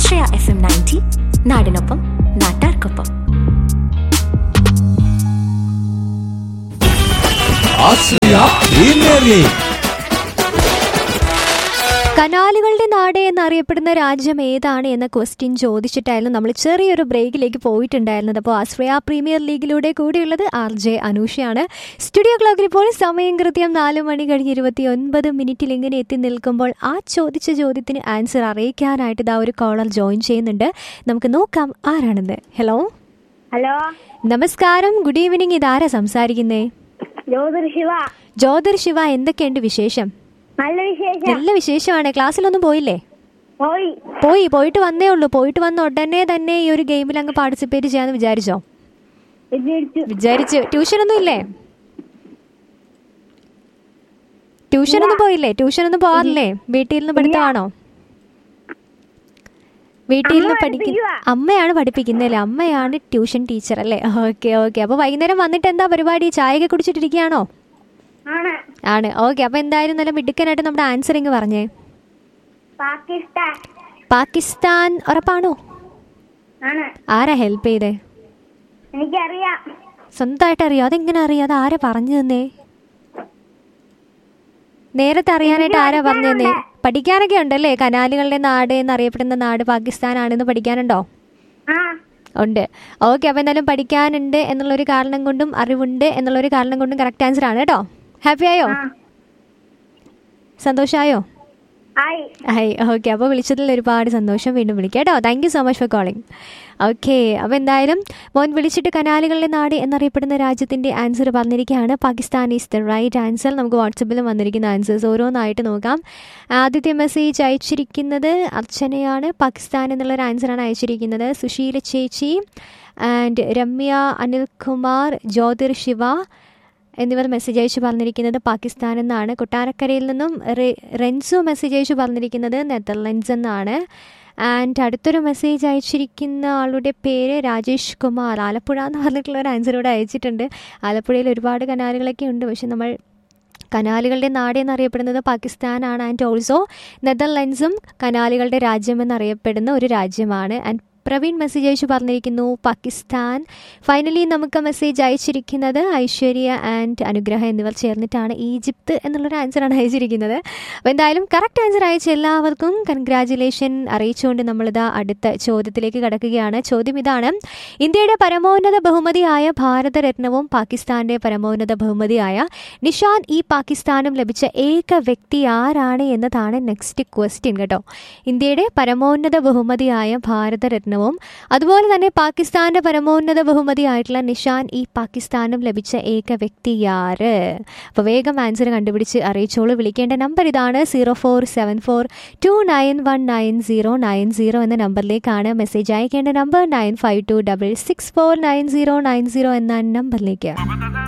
ആശ്രയ F M ninety നാടിനൊപ്പം നാട്ടാർക്കൊപ്പം ആശ്രയ premier league കനാലുകളുടെ നാട് എന്നറിയപ്പെടുന്ന രാജ്യം ഏതാണ് എന്ന ക്വസ്റ്റ്യൻ ചോദിച്ചിട്ടായിരുന്നു നമ്മൾ ചെറിയൊരു ബ്രേക്കിലേക്ക് പോയിട്ടുണ്ടായിരുന്നത് അപ്പോൾ ആശ്രയ പ്രീമിയർ ലീഗിലൂടെ കൂടിയുള്ളത് ആർ ജെ അനൂഷയാണ് സ്റ്റുഡിയോ ക്ലോക്കിൽ ഇപ്പോൾ സമയം കൃത്യം നാല് മണി കഴിഞ്ഞ് ഇരുപത്തി ഒൻപത് മിനിറ്റിൽ ഇങ്ങനെ എത്തി നിൽക്കുമ്പോൾ ആ ചോദിച്ച ചോദ്യത്തിന് ആൻസർ അറിയിക്കാനായിട്ട് ഇതാ ഒരു കോളർ ജോയിൻ ചെയ്യുന്നുണ്ട് നമുക്ക് നോക്കാം ആരാണെന്ന് ഹലോ ഹലോ നമസ്കാരം ഗുഡ് ഈവനിങ് ഇതാരാ സംസാരിക്കുന്നേ ജ്യോതിർ ശിവ ജ്യോതിർ ശിവ എന്തൊക്കെയുണ്ട് വിശേഷം നല്ല വിശേഷം നല്ല വിശേഷമാണ് ക്ലാസ്സിലൊന്നും പോയില്ലേ പോയി പോയി പോയിട്ട് വന്നേ ഉള്ളൂ പോയിട്ട് വന്ന ഉടനെ തന്നെ ഈ ഒരു ഗെയിമിൽ അങ്ങ് പാർട്ടിസിപ്പേറ്റ് ചെയ്യാന്ന് വിചാരിച്ചോ വിജയിച്ചു വിചാരിച്ചു ട്യൂഷനൊന്നും ഇല്ലേ ട്യൂഷനൊന്നും പോയില്ലേ ട്യൂഷനൊന്നും പോകാറില്ലേ വീട്ടിൽ നിന്ന് പഠിത്തമാണോ വീട്ടിൽ നിന്ന് അമ്മ പഠിക്കുന്ന പഠിപ്പിക്കുവാ. അമ്മയാണ് പഠിപ്പിക്കുന്നല്ലേ അമ്മയാണ് ട്യൂഷൻ ടീച്ചർ അല്ലേ ഓക്കെ ഓക്കെ അപ്പോൾ വൈകുന്നേരം വന്നിട്ട് എന്താ പരിപാടി ചായയൊക്കെ കുടിച്ചിട്ടിരിക്കുകയാണോ ആണ് ആണ് ഓക്കെ അപ്പോൾ എന്തായാലും നല്ല മിടുക്കനായിട്ട് നമ്മുടെ ആൻസറിങ് പറഞ്ഞേ പാകിസ്ഥാൻ പാകിസ്ഥാൻ ഉറപ്പാണോ ആണ് ആരാ ഹെൽപ്പ് ചെയ്തേ എനിക്കറിയാം സ്വന്തമായിട്ട് അറിയാം അതെങ്ങനെ അറിയാം അത് ആരാ പറഞ്ഞു തന്നേ നേരത്തെ അറിയാനായിട്ട് ആരാ പറഞ്ഞു തന്നേ പഠിക്കാനൊക്കെ ഉണ്ടല്ലേ കനാലുകളുടെ നാട് എന്നറിയപ്പെടുന്ന നാട് പാകിസ്ഥാനാണെന്ന് പഠിക്കാനുണ്ടോ ആ ഉണ്ട് ഓക്കെ അപ്പോൾ എന്തായാലും പഠിക്കാനുണ്ട് എന്നുള്ളൊരു കാരണം കൊണ്ടും അറിവുണ്ട് എന്നുള്ളൊരു കാരണം കൊണ്ടും കറക്റ്റ് ആൻസർ ആണ് കേട്ടോ ഹാപ്പി ആയോ ആ സന്തോഷമായോ ആയി ഹായ് ഓക്കെ അപ്പോൾ വിളിച്ചതിൽ ഒരുപാട് സന്തോഷം വീണ്ടും വിളിക്കാം കേട്ടോ thank you so much for calling okay അപ്പോൾ എന്തായാലും മോൻ വിളിച്ചിട്ട് കനാലുകളുടെ നാട് എന്നറിയപ്പെടുന്ന രാജ്യത്തിൻ്റെ ആൻസർ പറഞ്ഞിരിക്കുകയാണ് Pakistan is the right answer നമുക്ക് വാട്സപ്പിലും വന്നിരിക്കുന്ന ആൻസേഴ്സ് ഓരോന്നായിട്ട് നോക്കാം ആദ്യത്തെ മെസ്സേജ് അയച്ചിരിക്കുന്നത് അർച്ചനയാണ് പാകിസ്ഥാൻ എന്നുള്ളൊരു ആൻസറാണ് അയച്ചിരിക്കുന്നത് സുശീല ചേച്ചി ആൻഡ് രമ്യ അനിൽകുമാർ ജ്യോതിർ ശിവ എന്നിവർ മെസ്സേജ് അയച്ചു പറഞ്ഞിരിക്കുന്നത് പാകിസ്ഥാൻ എന്നാണ് കൊട്ടാരക്കരയിൽ നിന്നും റെ- റെൻസു മെസ്സേജ് അയച്ചു പറഞ്ഞിരിക്കുന്നത് നെതർലൻഡ്സ് എന്നാണ് ആൻഡ് അടുത്തൊരു മെസ്സേജ് അയച്ചിരിക്കുന്ന ആളുടെ പേര് രാജേഷ് കുമാർ ആലപ്പുഴ എന്ന് പറഞ്ഞിട്ടുള്ള ഒരു ആൻസർ ഇവിടെ അയച്ചിട്ടുണ്ട് ആലപ്പുഴയിൽ ഒരുപാട് കനാലുകളൊക്കെ ഉണ്ട് പക്ഷെ നമ്മൾ കനാലുകളുടെ നാട് എന്നറിയപ്പെടുന്നത് പാകിസ്ഥാനാണ് ആൻഡ് ഓൾസോ നെതർലൻഡ്സും കനാലുകളുടെ രാജ്യം എന്നറിയപ്പെടുന്ന ഒരു രാജ്യമാണ് ആൻഡ് പ്രവീൺ മെസ്സേജ് അയച്ചു പറഞ്ഞിരിക്കുന്നു പാകിസ്ഥാൻ ഫൈനലി നമുക്ക് മെസ്സേജ് അയച്ചിരിക്കുന്നത് ഐശ്വര്യ ആൻഡ് അനുഗ്രഹ എന്നിവർ ചേർന്നിട്ടാണ് ഈജിപ്ത് എന്നുള്ളൊരു ആൻസറാണ് അയച്ചിരിക്കുന്നത് അപ്പോൾ എന്തായാലും കറക്റ്റ് ആൻസർ അയച്ച എല്ലാവർക്കും കൺഗ്രാജുലേഷൻ അറിയിച്ചുകൊണ്ട് നമ്മളിതാ അടുത്ത ചോദ്യത്തിലേക്ക് കടക്കുകയാണ് ചോദ്യം ഇതാണ് ഇന്ത്യയുടെ പരമോന്നത ബഹുമതിയായ ഭാരതരത്നവും പാകിസ്ഥാന്റെ പരമോന്നത ബഹുമതിയായ നിഷാൻ ഇ പാകിസ്ഥാനും ലഭിച്ച ഏക വ്യക്തി ആരാണ് എന്നതാണ് നെക്സ്റ്റ് ക്വസ്റ്റ്യൻ കേട്ടോ ഇന്ത്യയുടെ പരമോന്നത ബഹുമതിയായ ഭാരതരത്നവും അതുപോലെ തന്നെ പാകിസ്ഥാന്റെ പരമോന്നത ബഹുമതിയായിട്ടുള്ള നിഷാൻ ഇ പാകിസ്ഥാനും ലഭിച്ച ഏക വ്യക്തി ആര് അപ്പോൾ വേഗം ആൻസർ കണ്ടുപിടിച്ച് അറിയിച്ചോളൂ വിളിക്കേണ്ട നമ്പർ ഇതാണ് zero four seven four two nine one nine zero nine zero എന്ന നമ്പറിലേക്കാണ് മെസ്സേജ് അയക്കേണ്ട number nine five two double six four nine zero nine zero എന്ന നമ്പറിലേക്ക്